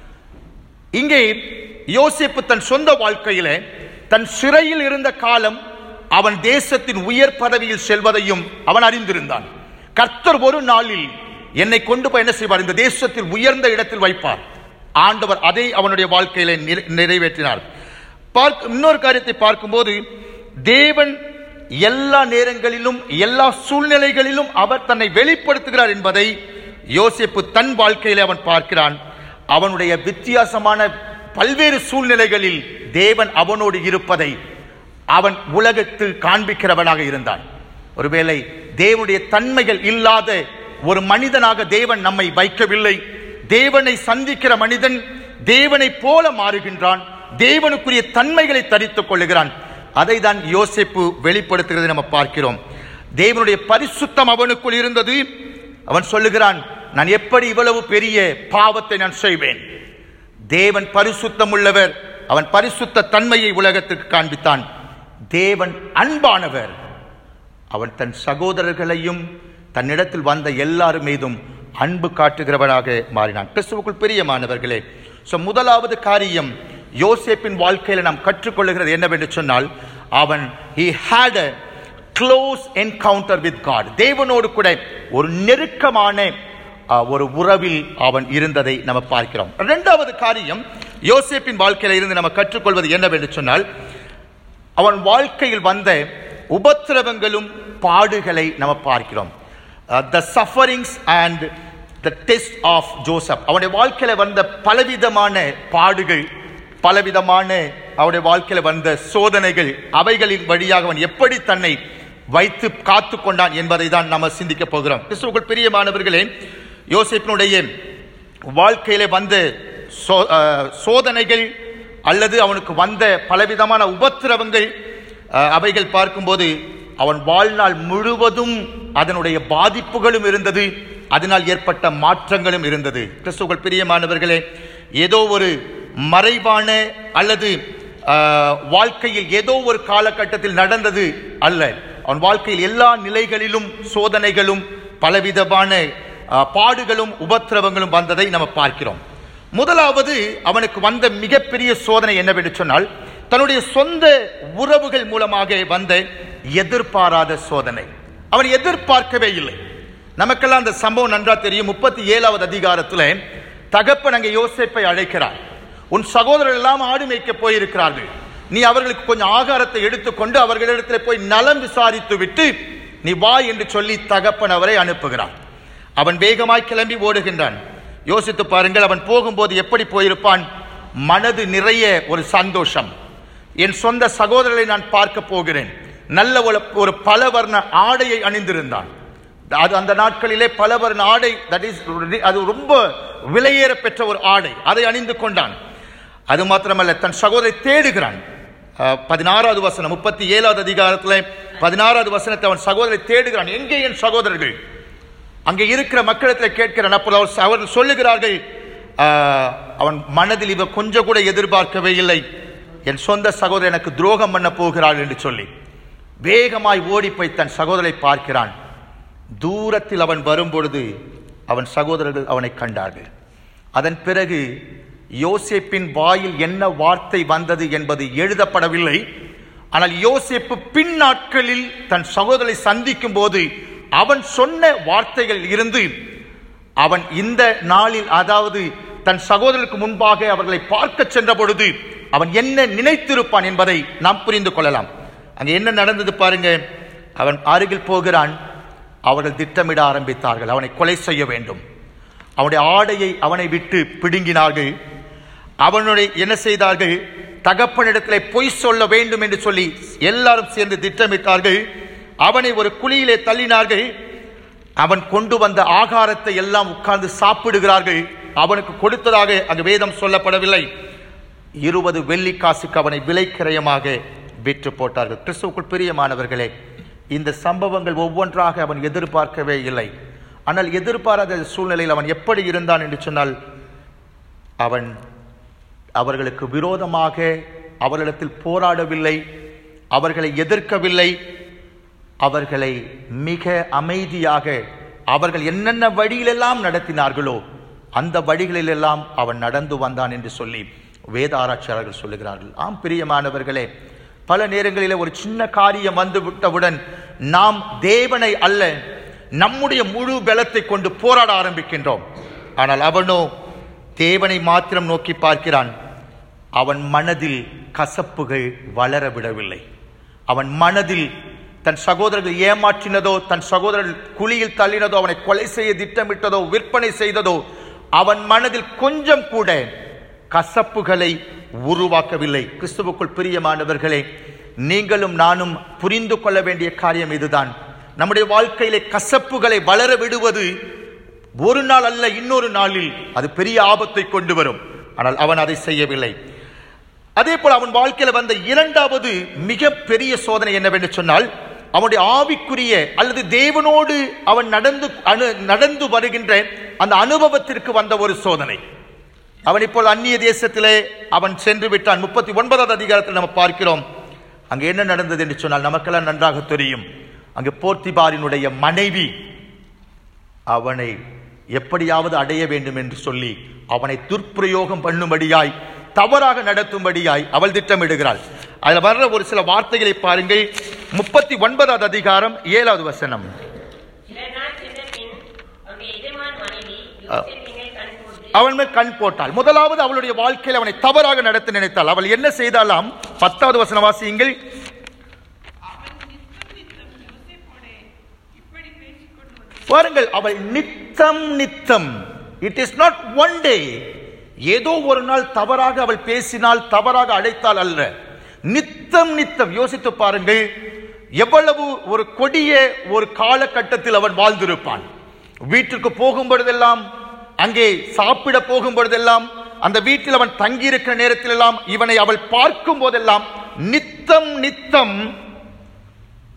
இங்கே யோசேப்பு தன் சொந்த வாழ்க்கையிலே தன் சிறையில் இருந்த காலம் அவன் தேசத்தின் உயர் பதவியில் செல்வதையும் அவன் அறிந்திருந்தான் கர்த்தர் ஒரு நாளில் என்னை கொண்டு போய் என்ன செய்வார் இந்த தேசத்தில் உயர்ந்த இடத்தில் வைப்பார் ஆண்டவர் அதை அவனுடைய வாழ்க்கையில நிறை- நிறைவேற்றினார் பார்க்க இன்னொரு காரியத்தை பார்க்கும்போது தேவன் எல்லா நேரங்களிலும் எல்லா சூழ்நிலைகளிலும் அவர் தன்னை வெளிப்படுத்துகிறார் என்பதை யோசேப்பு தன் வாழ்க்கையிலே அவன் பார்க்கிறான் அவனுடைய வித்தியாசமான பல்வேறு சூழ்நிலைகளில் தேவன் அவனோடு இருப்பதை அவன் உலகத்தில் காண்பிக்கிறவனாக இருந்தான் ஒருவேளை தேவனுடைய தன்மைகள் இல்லாத ஒரு மனிதனாக தேவன் நம்மை வைக்கவில்லை தேவனை சந்திக்கிற மனிதன் தேவனை போல மாறுகின்றான் தேவனுக்குரிய தன்மைகளை தரித்துக் கொள்ளுகிறான் அதை தான் யோசேப்பு வெளிப்படுத்துகிறதை நம்ம பார்க்கிறோம் தேவனுடைய பரிசுத்தம் அவனுக்குள் இருந்தது அவன் சொல்லுகிறான் நான் எப்படி இவ்வளவு பெரிய பாவத்தை நான் செய்வேன் தேவன் பரிசுத்தம் உள்ளவர் அவன் பரிசுத்த தன்மையை உலகத்துக்கு காண்பித்தான் தேவன் அன்பானவர் அவன் தன் சகோதரர்களையும் தன்னிடத்தில் வந்த எல்லார் மீதும் அன்பு காட்டுகிறவனாக மாறினான் கிறிஸ்துவுக்குள் பிரியமானவர்களே சோ முதலாவது காரியம் யோசேப்பின் வாழ்க்கையில நாம் கற்றுக்கொள்ளுகிறது என்னவென்று சொன்னால் அவன் he had a close encounter with God தேவனோடு கூட ஒரு நெருக்கமான அஹ், ஒரு உறவில் அவன் இருந்ததை நம்ம பார்க்கிறோம் இரண்டாவது காரியம் யோசேப்பின் வாழ்க்கையில இருந்து நம்ம கற்றுக்கொள்வது என்னவென்று சொன்னால் அவன் வாழ்க்கையில் வந்த உபத்திரவங்களும் பாடுகளை நம்ம பார்க்கிறோம் the sufferings and the test of Joseph அவனுடைய வாழ்க்கையில வந்த பலவிதமான பாடுகள் பலவிதமான அவனுடைய வாழ்க்கையில வந்த சோதனைகள் அவைகளின் வழியாக அவன் எப்படி தன்னை வைத்து காத்து கொண்டான் என்பதை தான் நம்ம சிந்திக்க போகிறோம் கிறிஸ்துவுக்குள் பிரியமானவர்களே யோசேப்பினுடைய வாழ்க்கையில வந்த சோ- அஹ், சோதனைகள் அல்லது அவனுக்கு வந்த பலவிதமான உபத்திரவங்கள் அஹ், அவைகள் பார்க்கும்போது அவன் வாழ்நாள் முழுவதும் அதனுடைய பாதிப்புகளும் இருந்தது அதனால் ஏற்பட்ட மாற்றங்களும் இருந்தது கிறிஸ்துவர்கள் பிரியமானவர்களே ஏதோ ஒரு மறைவான அல்லது ஆஹ், வாழ்க்கையில் ஏதோ ஒரு காலகட்டத்தில் நடந்தது அல்ல அவன் வாழ்க்கையில் எல்லா நிலைகளிலும் சோதனைகளும் பலவிதமான ஆஹ், பாடுகளும் உபத்திரவங்களும் வந்ததை நம்ம பார்க்கிறோம் முதலாவது அவனுக்கு வந்த மிகப்பெரிய சோதனை என்னவென்று சொன்னால் தன்னுடைய சொந்த உறவுகள் மூலமாக வந்த எதிர்பாராத சோதனை அவன் எதிர்பார்க்கவே இல்லை நமக்கெல்லாம் அந்த சம்பவம் நன்றா தெரியும் முப்பத்தி ஏழாவது அதிகாரத்துல தகப்பன் அங்கே யோசேப்பை அழைக்கிறார் உன் சகோதரர் எல்லாம் ஆடு மேய்க்க போயிருக்கிறார்கள் நீ அவர்களுக்கு கொஞ்சம் ஆகாரத்தை எடுத்துக்கொண்டு அவர்களிடத்தில் போய் நலம் விசாரித்து விட்டு நீ வா என்று சொல்லி தகப்பன் அவரை அனுப்புகிறான் அவன் வேகமாய் கிளம்பி ஓடுகின்றான் யோசித்து பாருங்கள் அவன் போகும்போது எப்படி போயிருப்பான் மனது நிறைய ஒரு சந்தோஷம் என் சொந்த சகோதரரை நான் பார்க்க போகிறேன் நல்ல ஒரு ஒரு பலவர்ண ஆடையை அணிந்திருந்தான் அது அந்த நாட்களிலே பலவர்ண ஆடை தட் இஸ் அது ரொம்ப விலையேற பெற்ற ஒரு ஆடை அதை அணிந்து கொண்டான் அது மாத்திரமல்ல தன் சகோதரை தேடுகிறான் அஹ், பதினாறாவது வசனம் முப்பத்தி ஏழாவது அதிகாரத்தில் பதினாறாவது வசனத்தை அவன் சகோதரை தேடுகிறான் எங்கே என் சகோதரர்கள் அங்கே இருக்கிற மக்களிடத்தில் கேட்கிறான் அப்போது அவர் அவர்கள் சொல்லுகிறார்கள் ஆஹ், அவன் மனதில் இவ கொஞ்சம் கூட எதிர்பார்க்கவே இல்லை என் சொந்த சகோதரர் எனக்கு துரோகம் பண்ண போகிறாள் என்று சொல்லி வேகமாய் ஓடி போய் தன் சகோதரை பார்க்கிறான் தூரத்தில் அவன் வரும்பொழுது அவன் சகோதரர்கள் அவனை கண்டார்கள் அதன் பிறகு யோசேப்பின் வாயில் என்ன வார்த்தை வந்தது என்பது எழுதப்படவில்லை ஆனால் யோசேப்பு பின் நாட்களில் தன் சகோதரை சந்திக்கும் போது அவன் சொன்ன வார்த்தைகள் இருந்து அவன் இந்த நாளில் அதாவது தன் சகோதரருக்கு முன்பாக அவர்களை பார்க்க சென்ற பொழுது அவன் என்ன நினைத்திருப்பான் என்பதை நாம் புரிந்து கொள்ளலாம் அங்க என்ன நடந்தது பாருங்க அவன் அருகில் போகிறான் அவர்கள் திட்டமிட ஆரம்பித்தார்கள் அவனை கொலை செய்ய வேண்டும் அவனுடைய ஆடையை அவனை விட்டு பிடுங்கினார்கள் அவனுடைய என்ன செய்தார்கள் தகப்பனிடத்திலே பொய் சொல்ல வேண்டும் என்று சொல்லி எல்லாரும் சேர்ந்து திட்டமிட்டார்கள் அவனை ஒரு குழியிலே தள்ளினார்கள் அவன் கொண்டு வந்த ஆகாரத்தை எல்லாம் உட்கார்ந்து சாப்பிடுகிறார்கள் அவனுக்கு கொடுத்ததாக அங்கு வேதம் சொல்லப்படவில்லை இருபது வெள்ளி காசுக்கு அவனை விலைக்கிரயமாக விற்று போட்டார்கள் கிறிஸ்துவுக்குள் பிரியமானவர்களே இந்த சம்பவங்கள் ஒவ்வொன்றாக அவன் எதிர்பார்க்கவே இல்லை ஆனால் எதிர்பாராத சூழ்நிலையில் அவன் எப்படி இருந்தான் என்று சொன்னால் அவன் அவர்களுக்கு விரோதமாக அவர்களிடத்தில் போராடவில்லை அவர்களை எதிர்க்கவில்லை அவர்களை மிக அமைதியாக அவர்கள் என்னென்ன வழியிலெல்லாம் நடத்தினார்களோ அந்த வழிகளிலெல்லாம் அவன் நடந்து வந்தான் என்று சொல்லி வேத ஆராய்ச்சியாளர்கள் சொல்லுகிறார்கள் ஆம் பிரியமானவர்களே பல நேரங்களிலே ஒரு சின்ன காரியம் வந்து விட்டவுடன் நாம் தேவனை அல்ல நம்முடைய முழு பலத்தை கொண்டு போராட ஆரம்பிக்கின்றோம் ஆனால் அவனோ தேவனை மாத்திரம் நோக்கி பார்க்கிறான் அவன் மனதில் கசப்புகள் வளர விடவில்லை அவன் மனதில் தன் சகோதரர்கள் ஏமாற்றினதோ தன் சகோதரர்கள் குழியில் தள்ளினதோ அவனை கொலை செய்ய திட்டமிட்டதோ விற்பனை செய்ததோ அவன் மனதில் கொஞ்சம் கூட கசப்புகளை உருவாக்கவில்லை கிறிஸ்துவுக்குள் பிரியமானவர்களே நீங்களும் நானும் புரிந்து கொள்ள வேண்டிய காரியம் இதுதான் நம்முடைய வாழ்க்கையிலே கசப்புகளை வளர விடுவது ஒரு நாள் அல்ல இன்னொரு நாளில் அது பெரிய ஆபத்தை கொண்டு வரும் ஆனால் அவன் அதை செய்யவில்லை அதே போல அவன் வாழ்க்கையில வந்த இரண்டாவது மிக பெரிய சோதனை என்னவென்று சொன்னால் அவனுடைய ஆவிக்குரிய அல்லது தேவனோடு அவன் நடந்து அனு நடந்து வருகின்ற அந்த அனுபவத்திற்கு வந்த ஒரு சோதனை அவன் இப்போ அந்நிய தேசத்திலே அவன் சென்று விட்டான் முப்பத்தி ஒன்பதாவது அதிகாரத்தில் நம்ம பார்க்கிறோம் அங்கே என்ன நடந்தது என்று சொன்னால் நமக்கெல்லாம் நன்றாக தெரியும் அங்கே போர்த்திபாரினுடைய மனைவி அவனை எப்படியாவது அடைய வேண்டும் என்று சொல்லி அவனை துர்ப்பிரயோகம் பண்ணும்படியாய் தவறாக நடத்தும்படியாய் அவள் திட்டமிடுகிறாள் அதுல வர்ற ஒரு சில வார்த்தைகளை பாருங்கள் முப்பத்தி ஒன்பதாவது அதிகாரம் ஏழாவது வசனம் சில நாள் சென்ற பின் அவருடைய எஜமான் மனைவி யோசேப்பினை கண் போட்டு அவன் மேல் கண் போட்டாள் முதலாவது அவளுடைய வாழ்க்கையில் அவனை தவறாக நடத்த நினைத்தாள் அவள் என்ன செய்தாலாம் பத்தாவது வசனம் வாசியுங்கள் அவன் நித்தம் நித்தம் யோசேப்போடே இப்படி பேசிக்கொண்டு வந்து பாருங்கள் அவள் நித்தம் நித்தம் it is not one day ஏதோ ஒரு நாள் தவறாக அவள் பேசினால் தவறாக அழைத்தால் அல்ல நித்தம் நித்தம் யோசித்து பாருங்கள் எவ்வளவு ஒரு கொடிய ஒரு காலகட்டத்தில் அவன் வாழ்ந்திருப்பான் வீட்டிற்கு போகும் பொழுதெல்லாம் அங்கே சாப்பிட போகும் பொழுதெல்லாம் அந்த வீட்டில் அவன் தங்கியிருக்கிற நேரத்திலெல்லாம் இவனை அவள் பார்க்கும் போதெல்லாம் நித்தம் நித்தம்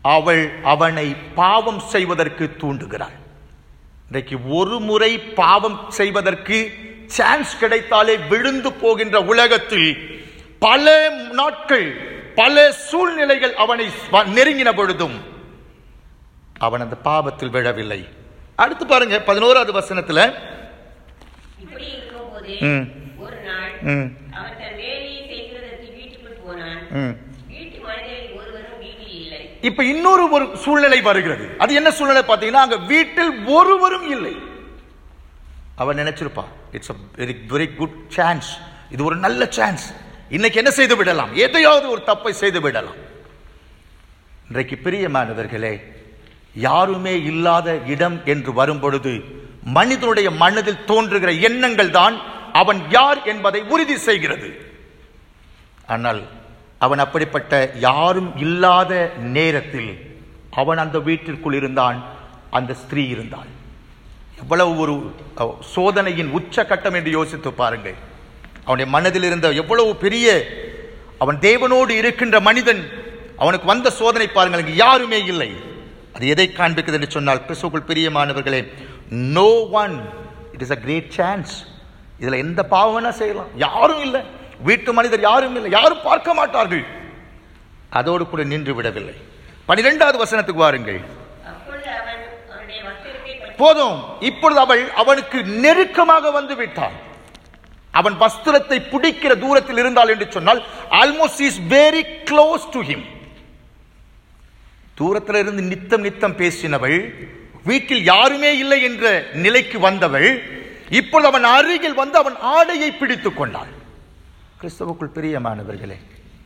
அவள் அவனை பாவம் செய்வதற்கு தூண்டுகிறாள் இன்றைக்கு ஒரு முறை பாவம் செய்வதற்கு சான்ஸ் கிடைத்தாலே விழுந்து போகின்ற உலகத்தில் பல நாட்கள் பல சூழ்நிலைகள் அவனை வ- நெருங்கின பொழுதும் அவன் அந்த பாவத்தில் விழவில்லை அடுத்து பாருங்க பதினோராவது வசனத்துல இப்படி இருக்கும்போது ம். ஒரு நாள் ம், அவன் தன் வேலையை செய்கிறதற்கு வீட்டுக்குள் போனான் ம். வீட்டு மனிதரில் ஒருவரும் வீட்டில் இல்லை இப்ப இன்னொரு ஒரு சூழ்நிலை வருகிறது அது என்ன சூழ்நிலை பாத்தீங்கன்னா அங்க வீட்டில் ஒருவரும் இல்லை அவன் நினைச்சிருப்பான் it's a very very good chance இது ஒரு நல்ல சான்ஸ் இன்னைக்கு என்ன செய்து விடலாம் எதையாவது ஒரு தப்பை செய்து விடலாம் இன்றைக்கு பிரியமானவர்களே யாருமே இல்லாத இடம் என்று வரும் பொழுது மனிதனுடைய மனதில் தோன்றுகிற எண்ணங்கள் தான் அவன் யார் என்பதை உறுதி செய்கிறது ஆனால் அவன் அப்படிப்பட்ட யாரும் இல்லாத நேரத்தில் அவன் அந்த வீட்டிற்குள் இருந்தான் அந்த ஸ்திரீ இருந்தாள் எவ்வளவு ஒரு அஹ், சோதனையின் உச்சகட்டம் என்று யோசித்து பாருங்கள் அவனுடைய மனதில் இருந்த எவ்வளவு பெரிய அவன் தேவனோடு இருக்கின்ற மனிதன் அவனுக்கு வந்த சோதனை பாருங்கள் இங்கு யாருமே இல்லை அது எதை காண்பிக்கிறது என்று சொன்னால் கிறிஸ்துக்குள் பிரியமானவர்களே no one it is a great chance இதுல எந்த பாவம் வேணா செய்யலாம் யாரும் இல்லை வீட்டு மனிதர் யாரும் இல்லை யாரும் பார்க்க மாட்டார்கள் அதோடு கூட நின்று விடவில்லை பனிரெண்டாவது வசனத்துக்கு வாருங்கள் அப்பொழுது அவன் அவனுடைய வஸ்திரத்தை பற்றி போதும் இப்பொழுது அவள் அவனுக்கு நெருக்கமாக வந்து விட்டாள் அவன் வஸ்திரத்தை பிடிக்கிற தூரத்தில் இருந்தாள் என்று சொன்னால் almost is very close to him தூரத்தில் இருந்து நித்தம் நித்தம் பேசினவள் வீட்டில் யாருமே இல்லை என்ற நிலைக்கு வந்தவள் இப்பொழுது அவன் அருகில் வந்து அவன் ஆடையை பிடித்துக் கொண்டாள் கிறிஸ்தவுக்குள் பிரியமானவர்களே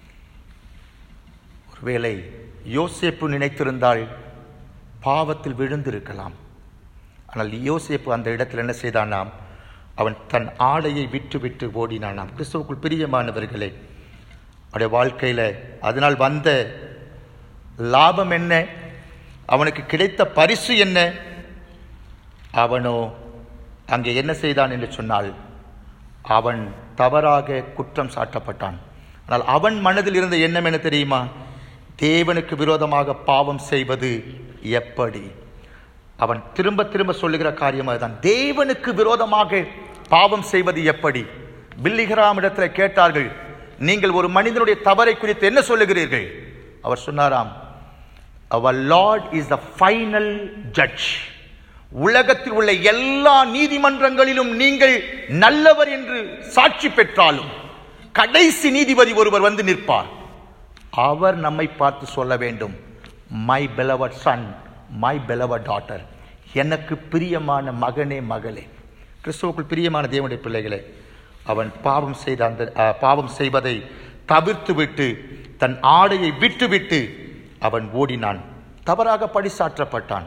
ஒருவேளை யோசேப்பு நினைத்திருந்தால் பாவத்தில் விழுந்திருக்கலாம் ஆனால் யோசேப்பு அந்த இடத்தில் என்ன செய்தானாம் அவன் தன் ஆடையை விட்டு விட்டு ஓடினானாம் கிறிஸ்துவுக்குள் பிரியமானவர்களே அவருடைய வாழ்க்கையில அதனால் வந்த லாபம் என்ன அவனுக்கு கிடைத்த பரிசு என்ன அவனோ அங்கே என்ன செய்தான் என்று சொன்னால் அவன் தவறாக குற்றம் சாட்டப்பட்டான் ஆனால் அவன் மனதில் இருந்த எண்ணம் என்ன தெரியுமா தேவனுக்கு விரோதமாக பாவம் செய்வது எப்படி அவன் திரும்ப திரும்ப சொல்லுகிற காரியம் அதுதான் தேவனுக்கு விரோதமாக பாவம் செய்வது எப்படி பில்லிகராம் இடத்துல கேட்டார்கள் நீங்கள் ஒரு மனிதனுடைய தவறை குறித்து என்ன சொல்லுகிறீர்கள் அவர் சொன்னாராம் அவர் Lord is the final judge உலகத்தில் உள்ள எல்லா நீதிமன்றங்களிலும் நீங்கள் நல்லவர் என்று சாட்சி பெற்றாலும் கடைசி நீதிபதி ஒருவர் வந்து நிற்பார் அவர் நம்மை பார்த்து சொல்ல வேண்டும் my beloved son my beloved daughter எனக்கு பிரியமான மகனே மகளே கிறிஸ்துவுக்குள் பிரியமான தேவனுடைய பிள்ளைகளே அவன் பாவம் செய்த அந்த அஹ், பாவம் செய்வதை தவிர்த்து விட்டு தன் ஆடையை விட்டுவிட்டு அவன் ஓடினான் தவறாக பழிசாற்றப்பட்டான்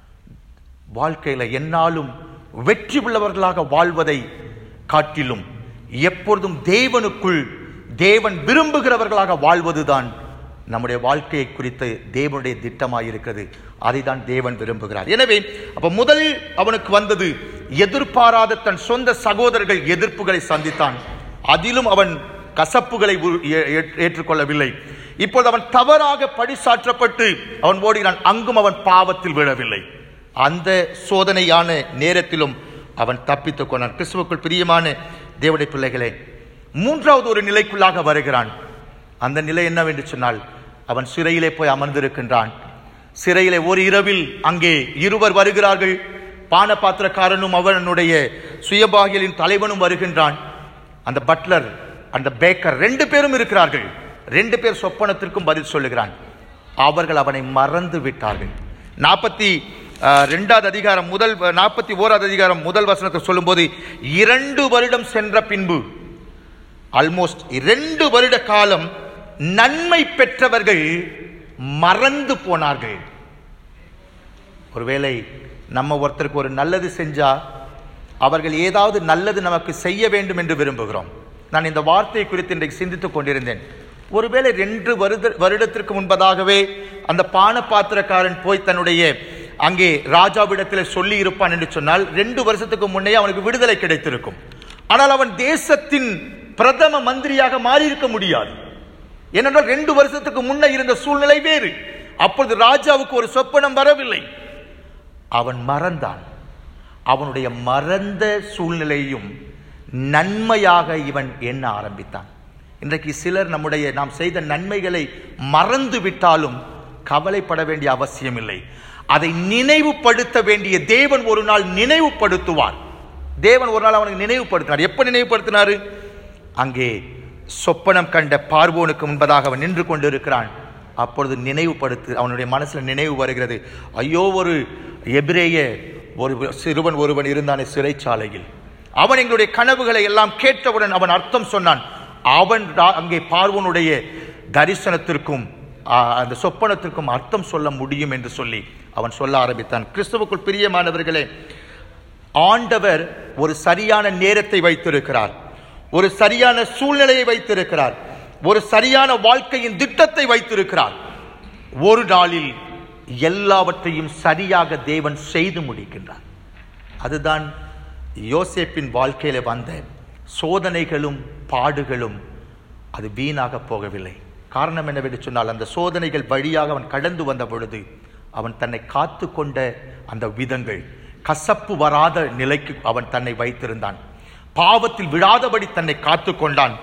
வாழ்க்கையில என்னாலும் வெற்றி உள்ளவர்களாக வாழ்வதை காட்டிலும் எப்பொழுதும் தேவனுக்குள் தேவன் விரும்புகிறவர்களாக வாழ்வதுதான் நம்முடைய வாழ்க்கையை குறித்து தேவனுடைய திட்டமாய் இருக்கிறது அதை தான் தேவன் விரும்புகிறார் எனவே அப்ப முதல் அவனுக்கு வந்தது எதிர்பாராத தன் சொந்த சகோதரர்கள் எதிர்ப்புகளை சந்தித்தான் அதிலும் அவன் கசப்புகளை உ- ஏ- ஏற்- ஏற்றுக்கொள்ளவில்லை இப்போது அவன் தவறாக பழிசாற்றப்பட்டு அவன் ஓடினான் அங்கும் அவன் பாவத்தில் விழவில்லை அந்த சோதனையான நேரத்திலும் அவன் தப்பித்துக் கொண்டான் கிறிஸ்துவுக்குள் பிரியமான தேவனுடைய பிள்ளைகளே மூன்றாவது ஒரு நிலைக்குள்ளாக வருகிறான் அந்த நிலை என்னவென்று சொன்னால் அவன் சிறையிலே போய் அமர்ந்திருக்கின்றான் சிறையிலே ஒரு இரவில் அங்கே இருவர் வருகிறார்கள் பானபாத்திரக்காரனும் அவனுடைய சுயபாகியலின் தலைவனும் வருகின்றான் அந்த பட்லர் அந்த பேக்கர் ரெண்டு பேரும் இருக்கிறார்கள் ரெண்டு பேர் சொப்பனத்திற்கும் பதில் சொல்லுகிறான் அவர்கள் அவனை மறந்து விட்டார்கள் நாற்பத்தி ரெண்டாவது அதிகாரம் முதல் நாற்பத்தி ஓராவது அதிகாரம் முதல் வசனத்தை சொல்லும்போது இரண்டு வருடம் சென்ற பின்பு ஆல்மோஸ்ட் இரண்டு வருட காலம் நன்மை பெற்றவர்கள் மறந்து போனார்கள் ஒருவேளை நம்ம ஒருத்தருக்கு ஒரு நல்லது செஞ்சா அவர்கள் ஏதாவது நல்லது நமக்கு செய்ய வேண்டும் என்று விரும்புகிறோம் நான் இந்த வார்த்தையை குறித்து இன்றைக்கு சிந்தித்துக் கொண்டிருந்தேன் ஒருவேளை ரெண்டு வருட வருடத்திற்கு முன்பதாகவே அந்த பான பாத்திரக்காரன் போய் தன்னுடைய அங்கே ராஜாவிடத்தில் சொல்லி இருப்பான் என்று சொன்னால் ரெண்டு வருஷத்துக்கு முன்னே அவனுக்கு விடுதலை கிடைத்திருக்கும் ஆனால் அவன் தேசத்தின் பிரதம மந்திரியாக மாறியிருக்க முடியாது ஏனென்றால் ரெண்டு வருஷத்துக்கு முன்ன இருந்த சூழ்நிலை வேறு அப்பொழுது ராஜாவுக்கு ஒரு சொப்பனம் வரவில்லை அவன் மறந்தான் அவனுடைய மறந்த சூழ்நிலையும் நன்மையாக இவன் எண்ண ஆரம்பித்தான் இன்றைக்கு சிலர் நம்முடைய நாம் செய்த நன்மைகளை மறந்து விட்டாலும் கவலைப்பட வேண்டிய அவசியம் இல்லை அதை நினைவுபடுத்த வேண்டிய தேவன் ஒரு நாள் நினைவுபடுத்துவார் தேவன் ஒரு நாள் அவனுக்கு நினைவுபடுத்தினார் எப்ப நினைவுபடுத்தினாரு அங்கே சொப்பனம் கண்ட பார்வோனுக்கு முன்பதாக அவன் நின்று கொண்டிருக்கிறான் அப்பொழுது நினைவுபடுத்து அவனுடைய மனசுல நினைவு வருகிறது ஐயோ ஒரு எபிரேய ஒரு சிறுவன் ஒருவன் இருந்தானே சிறைச்சாலையில் அவன் எங்களுடைய கனவுகளை எல்லாம் கேட்டவுடன் அவன் அர்த்தம் சொன்னான் அவன் ரா- அங்கே பார்வோனுடைய தரிசனத்திற்கும் ஆ, அந்த சொப்பனத்திற்கும் அர்த்தம் சொல்ல முடியும் என்று சொல்லி அவன் சொல்ல ஆரம்பித்தான் கிறிஸ்துவுக்குள் பிரியமானவர்களே ஆண்டவர் ஒரு சரியான நேரத்தை வைத்திருக்கிறார் ஒரு சரியான சூழ்நிலையை வைத்திருக்கிறார் ஒரு சரியான வாழ்க்கையின் திட்டத்தை வைத்திருக்கிறார் ஒரு நாளில் எல்லாவற்றையும் சரியாக தேவன் செய்து முடிக்கின்றார் அதுதான் யோசேப்பின் வாழ்க்கையில வந்த சோதனைகளும் பாடுகளும் அது வீணாக போகவில்லை காரணம் என்னவென்று சொன்னால் அந்த சோதனைகள் வழியாக அவன் கடந்து வந்த பொழுது அவன் தன்னை காத்து கொண்ட அந்த விதங்கள் கசப்பு வராத நிலைக்கு அவன் தன்னை வைத்திருந்தான் பாவத்தில் விழாதபடி தன்னை காத்து கொண்டான்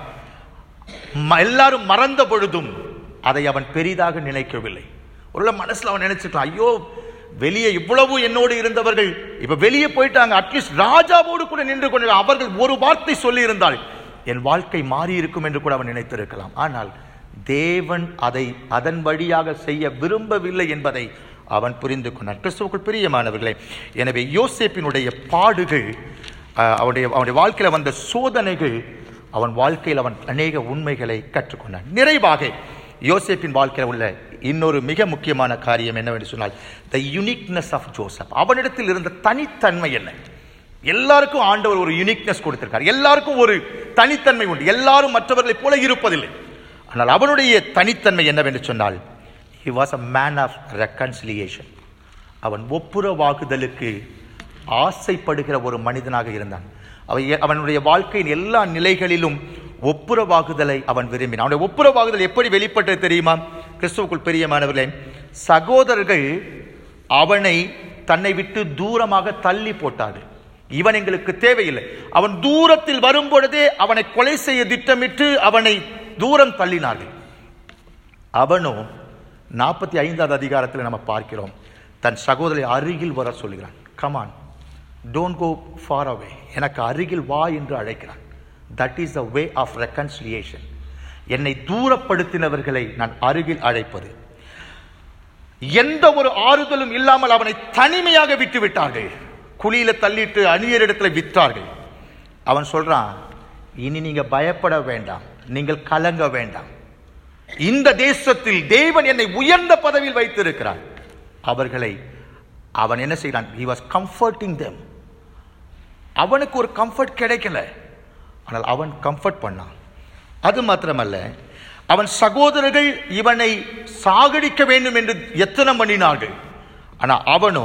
ம- எல்லாரும் மறந்த பொழுதும் அதை அவன் பெரிதாக நினைக்கவில்லை ஒரு மனசுல அவன் நினைச்சிட்டான் ஐயோ வெளியே இவ்வளவு என்னோடு இருந்தவர்கள் இப்ப வெளியே போயிட்டாங்க அட்லீஸ்ட் ராஜாவோடு கூட நின்று கொண்டு அவர்கள் ஒரு வார்த்தை சொல்லி இருந்தால் என் வாழ்க்கை மாறி இருக்கும் என்று கூட அவன் நினைத்திருக்கலாம் ஆனால் தேவன் அதை அதன் வழியாக செய்ய விரும்பவில்லை என்பதை அவன் புரிந்து கொண்டான் கிறிஸ்துவுக்குள் பிரியமானவர்களே எனவே யோசேப்பினுடைய பாடுகள் அஹ், அவனுடைய அவனுடைய வாழ்க்கையில வந்த சோதனைகள் அவன் வாழ்க்கையில் அவன் அநேக உண்மைகளை கற்றுக்கொண்டான் நிறைவாக யோசேப்பின் வாழ்க்கையில் உள்ள இன்னொரு மிக முக்கியமான காரியம் என்னவென்று சொன்னால் த யுனிக்னஸ் ஆஃப் ஜோசப் அவனிடத்தில் இருந்த தனித்தன்மை என்ன எல்லாருக்கும் ஆண்டவர் ஒரு யுனிக்னஸ் கொடுத்திருக்கார் எல்லாருக்கும் ஒரு தனித்தன்மை உண்டு எல்லாரும் மற்றவர்களைப் போல இருப்பதில்லை ஆனால் அவனுடைய தனித்தன்மை என்னவென்று சொன்னால் he was a man of reconciliation அவன் ஒப்புரவாகுதலுக்கு ஆசைப்படுகிற ஒரு மனிதனாக இருந்தான் அவன் எ- அவனுடைய வாழ்க்கையின் எல்லா நிலைகளிலும் ஒப்புரவாகுதலை அவன் விரும்பினான் அவனுடைய ஒப்புரவாகுதல் எப்படி வெளிப்பட்டது தெரியுமா கிறிஸ்துவுக்குள் பெரியமானவர்களே சகோதரர்கள் அவனை தன்னை விட்டு தூரமாக தள்ளி போட்டார்கள் இவன் எங்களுக்கு தேவையில்லை அவன் தூரத்தில் வரும் பொழுதே அவனை கொலை செய்ய திட்டமிட்டு அவனை தூரம் தள்ளினார்கள் அவனும் நாற்பத்தி ஐந்தாவது அதிகாரத்தில் நம்ம பார்க்கிறோம் தன் சகோதரி அருகில் வர சொல்கிறான் come on don't go far away எனக்கு அருகில் வா என்று அழைக்கிறான் that is the way of reconciliation என்னை தூரப்படுத்தினவர்களை நான் அருகில் அழைப்பது எந்த ஒரு ஆறுதலும் இல்லாமல் அவனை தனிமையாக விட்டு விட்டார்கள் குழியில தள்ளிட்டு அந்நியரிடத்துல விற்றார்கள் அவன் சொல்றான் இனி நீங்க பயப்பட வேண்டாம் நீங்கள் கலங்க வேண்டாம் இந்த தேசத்தில் தேவன் என்னை உயர்ந்த பதவியில் வைத்திருக்கிறார் அவர்களை அவன் என்ன செய்கிறான் he was comforting them அவனுக்கு ஒரு கம்ஃபர்ட் கிடைக்கல ஆனால் அவன் கம்ஃபர்ட் பண்ணான் அது மாத்திரமல்ல அவன் சகோதரர்கள் இவனை சாகடிக்க வேண்டும் என்று எத்தனை பண்ணினார்கள் ஆனால் அவனோ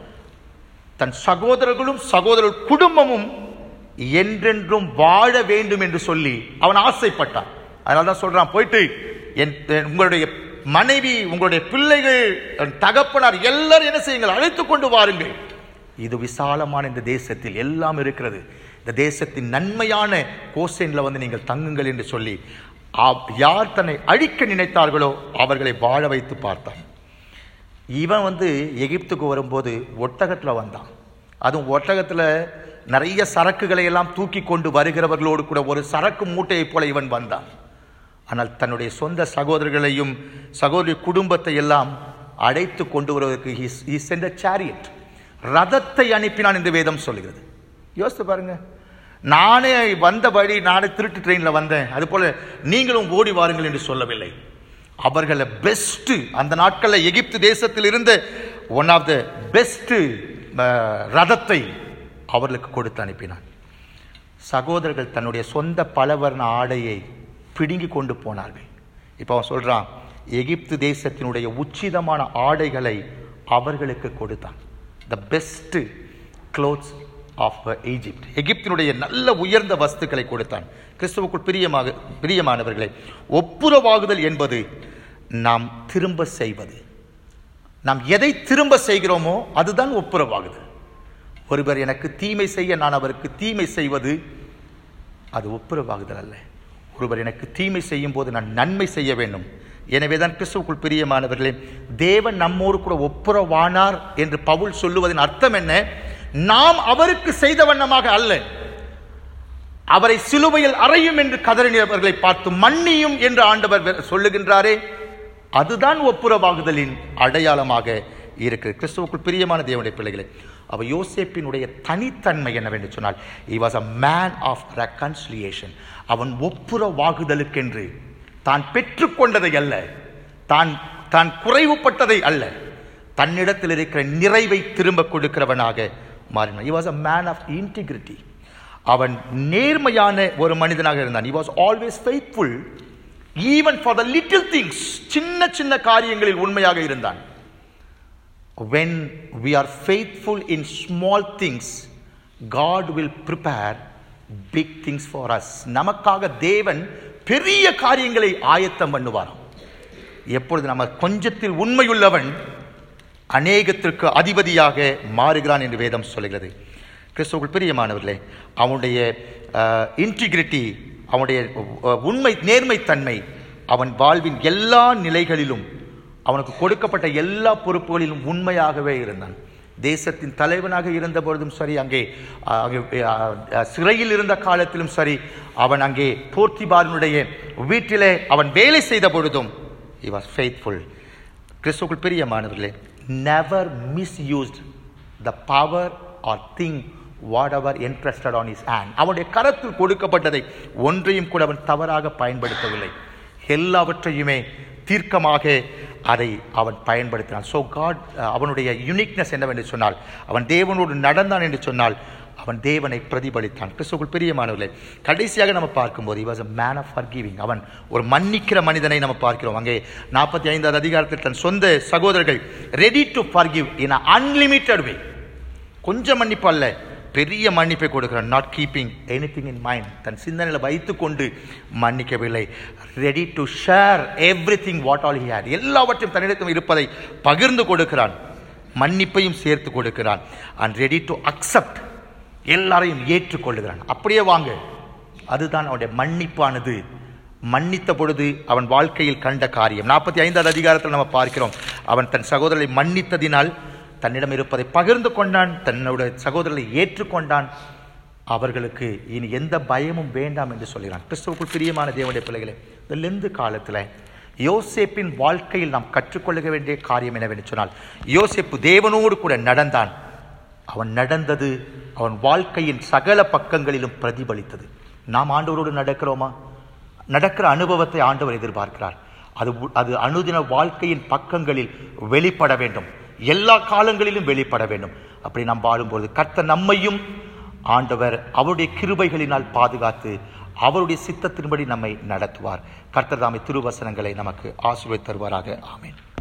தன் சகோதரர்களும் சகோதரர் குடும்பமும் என்றென்றும் வாழ வேண்டும் என்று சொல்லி அவன் ஆசைப்பட்டான் அதனால தான் சொல்றான் போயிட்டு என் என் உங்களுடைய மனைவி உங்களுடைய பிள்ளைகள் என் தகப்பனார் எல்லாரும் என்ன செய்யுங்கள் அழைத்துக் கொண்டு வாருங்கள் இது விசாலமான இந்த தேசத்தில் எல்லாம் இருக்கிறது இந்த தேசத்தின் நன்மையான கோசைன்ல வந்து நீங்கள் தங்குங்கள் என்று சொல்லி ஆ- யார் தன்னை அழிக்க நினைத்தார்களோ அவர்களை வாழ வைத்து பார்த்தான் இவன் வந்து எகிப்துக்கு வரும்போது ஒட்டகத்தில் வந்தான் அதுவும் ஒட்டகத்தில் நிறைய சரக்குகளை எல்லாம் தூக்கி கொண்டு வருகிறவர்களோடு கூட ஒரு சரக்கு மூட்டையைப் போல இவன் வந்தான் ஆனால் தன்னுடைய சொந்த சகோதரர்களையும் சகோதரி குடும்பத்தை எல்லாம் அழைத்து கொண்டு வருவதற்கு he sent a chariot ரதத்தை அனுப்பினான் என்று வேதம் சொல்கிறது யோசித்து பாருங்க நானே வந்த வழி நானே திருட்டு ட்ரெயினில் வந்தேன் அது போல நீங்களும் ஓடி வாருங்கள் என்று சொல்லவில்லை அவர்களை பெஸ்ட் அந்த நாட்களில் எகிப்து தேசத்தில் இருந்த ஒன் ஆஃப் த பெஸ்ட் ரதத்தை அவர்களுக்கு கொடுத்து அனுப்பினான் சகோதரர்கள் தன்னுடைய சொந்த பலவர்ண ஆடையை பிடுங்கி கொண்டு போனார்கள் இப்போ அவன் சொல்றான் எகிப்து தேசத்தினுடைய உச்சிதமான ஆடைகளை அவர்களுக்கு கொடுத்தான் the best clothes of Egypt எகிப்தினுடைய நல்ல உயர்ந்த வஸ்துக்களை கொடுத்தான் கிறிஸ்துவுக்குள் பிரியமாக பிரியமானவர்களே ஒப்புரவாகுதல் என்பது நாம் திரும்ப செய்வது நாம் எதை திரும்ப செய்கிறோமோ அதுதான் ஒப்புரவாகுது ஒருவர் எனக்கு தீமை செய்ய நான் அவருக்கு தீமை செய்வது அது ஒப்புரவாகுதல் அல்ல ஒருவர் எனக்கு தீமை செய்யும் போது நான் நன்மை செய்ய வேண்டும் எனவே தான் கிறிஸ்துவுக்குள் பிரியமானவர்களே தேவன் நம்மோடு கூட ஒப்புரவானார் என்று பவுல் சொல்லுவதன் அர்த்தம் என்ன நாம் அவருக்கு செய்த வண்ணமாக அல்ல அவரை சிலுவையில் அறையும் என்று கதறினவர்களை பார்த்து மன்னியும் என்று ஆண்டவர் வெ- சொல்லுகின்றாரே அதுதான் ஒப்புரவாகுதலின் அடையாளமாக இருக்கிறது கிறிஸ்துவுக்குள் பிரியமான தேவனுடைய பிள்ளைகளே அவர் யோசேப்பினுடைய தனித்தன்மை என்னவென்று சொன்னால் he was a man of reconciliation அவன் ஒப்புரவாகுதலுக்கென்று தான் பெற்றுக்கொண்டதை அல்ல தான் தான் குறைவுபட்டதை அல்ல தன்னிடத்தில் இருக்கிற நிறைவை திரும்ப கொடுக்கிறவனாக மாறினான் he was a man of integrity அவன் நேர்மையான ஒரு மனிதனாக இருந்தான் he was always faithful even for the little things சின்ன சின்ன காரியங்களில் உண்மையாக இருந்தான் when we are faithful in small things god will prepare big things for us நமக்காக தேவன் பெரிய காரியங்களை ஆயத்தம் பண்ணுவாராம் எப்பொழுது நம்ம கொஞ்சத்தில் உண்மையுள்ளவன் அநேகத்திற்கு அதிபதியாக மாறுகிறான் என்று வேதம் சொல்கிறது கிறிஸ்துவுக்குள் பிரியமானவர்களே அவனுடைய இன்டிகிரிட்டி அவனுடைய அஹ், உண்மை நேர்மைத்தன்மை அவன் வாழ்வின் எல்லா நிலைகளிலும் அவனுக்கு கொடுக்கப்பட்ட எல்லா பொறுப்புகளிலும் உண்மையாகவே இருந்தான் தேசத்தின் தலைவனாக இருந்த பொழுதும் சரி அங்கே அஹ், அங்கே அஹ், அஹ், சிறையில் இருந்த காலத்திலும் சரி அவன் அங்கே போர்த்திபாரனுடைய வீட்டிலே அவன் வேலை செய்த பொழுதும் he was faithful கிறிஸ்துக்குள் பிரியமானவர்களே never misused the power or thing whatever entrusted on his hand அவனுடைய கரத்தில் கொடுக்கப்பட்டதை ஒன்றையும் கூட அவன் தவறாக பயன்படுத்தவில்லை எல்லாவற்றையுமே தீர்க்கமாக அதை அவன் பயன்படுத்தினான் ஸோ காட் அவனுடைய யுனிக்னஸ் என்னவென்று சொன்னால் அவன் தேவனோடு நடந்தான் என்று சொன்னால் அவன் தேவனை பிரதிபலித்தான் கிறிஸ்துக்குள் பிரியமானவர்களே கடைசியாக நம்ம பார்க்கும்போது he was a man of forgiving அவன் ஒரு மன்னிக்கிற மனிதனை நம்ம பார்க்கிறோம் அங்கே நாற்பத்தி ஐந்தாவது அதிகாரத்தில் தன் சொந்த சகோதரர்கள் ready to forgive in a unlimited way கொஞ்சம் மன்னிப்பு அல்ல பெரிய மன்னிப்பை கொடுக்கிறான் not keeping anything in mind தன் சிந்தனையில் வைத்துக்கொண்டு மன்னிக்கவில்லை ready to share everything what all he had எல்லாவற்றையும் தன்னிடத்தில் இருப்பதை பகிர்ந்து கொடுக்கிறான் மன்னிப்பையும் சேர்த்து கொடுக்கிறான் அண்ட் ரெடி டு அக்செப்ட் எல்லாரையும் ஏற்றுக்கொள்ளுகிறான் அப்படியே வாங்க அதுதான் அவனுடைய மன்னிப்பானது மன்னித்த பொழுது அவன் வாழ்க்கையில் கண்ட காரியம் நாற்பத்தி ஐந்தாவது அதிகாரத்தில் நம்ம பார்க்கிறோம் அவன் தன் சகோதரரை மன்னித்ததினால் தன்னிடம் இருப்பதை பகிர்ந்து கொண்டான் தன்னுடைய சகோதரரை ஏற்றுக்கொண்டான் அவர்களுக்கு இனி எந்த பயமும் வேண்டாம் என்று சொல்கிறான் கிறிஸ்துவுக்குள் பிரியமான தேவனுடைய பிள்ளைகளே இந்த லெந்து காலத்தில் யோசேப்பின் வாழ்க்கையில் நாம் கற்றுக்கொள்ள வேண்டிய காரியம் என்னவென்று சொன்னால் யோசேப்பு தேவனோடு கூட நடந்தான் அவன் நடந்தது அவன் வாழ்க்கையின் சகல பக்கங்களிலும் பிரதிபலித்தது நாம் ஆண்டவரோடு நடக்கிறோமா நடக்கிற அனுபவத்தை ஆண்டவர் எதிர்பார்க்கிறார் அது உ- அது அனுதின வாழ்க்கையின் பக்கங்களில் வெளிப்பட வேண்டும் எல்லா காலங்களிலும் வெளிப்பட வேண்டும் அப்படி நாம் வாழும்போது கர்த்தர் நம்மையும் ஆண்டவர் அவருடைய கிருபைகளினால் பாதுகாத்து அவருடைய சித்தத்தின்படி நம்மை நடத்துவார் கர்த்தர் தாமை திருவசனங்களை நமக்கு ஆசீர்வதித்து தருவாராக ஆமென்